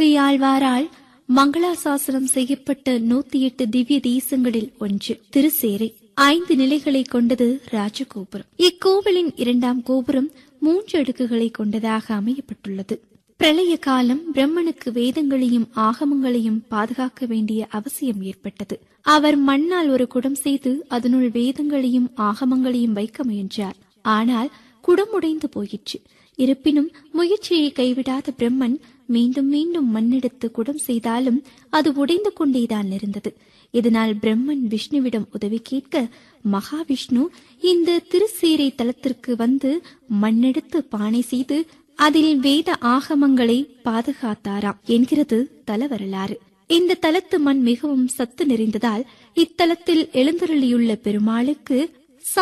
திருமங்கையாழ்வாரால் மங்களாசாசனம் செய்யப்பட்ட நூத்தி எட்டு திவ்ய தேசங்களில் ஒன்று திருசேரை ஐந்து நிலைகளை கொண்டது ராஜகோபுரம் இக்கோவிலின் இரண்டாம் கோபுரம் மூன்று அடுக்குகளை கொண்டதாக அமையப்பட்டுள்ளது பிரளய காலம் பிரம்மனுக்கு வேதங்களையும் ஆகமங்களையும் பாதுகாக்க வேண்டிய அவசியம் ஏற்பட்டது அவர் மண்ணால் ஒரு குடம் செய்து அதனுள் வேதங்களையும் ஆகமங்களையும் வைக்க முயன்றார் ஆனால் குடம் உடைந்து போயிற்று இருப்பினும் முயற்சியை கைவிடாத பிரம்மன் மீண்டும் மீண்டும் மண்ணெடுத்து குடம் செய்தாலும் அது உடைந்து கொண்டேதான் இருந்தது இதனால் பிரம்மன் விஷ்ணுவிடம் உதவி கேட்க மகாவிஷ்ணு இந்த திருசேரை தலத்திற்கு வந்து மண்ணெடுத்து பானை செய்து அதில் வேத ஆகமங்களை பாதுகாத்தாராம் என்கிறது தல வரலாறு இந்த தலத்து மண் மிகவும் சத்து நிறைந்ததால் இத்தலத்தில் எழுந்தருளியுள்ள பெருமாளுக்கு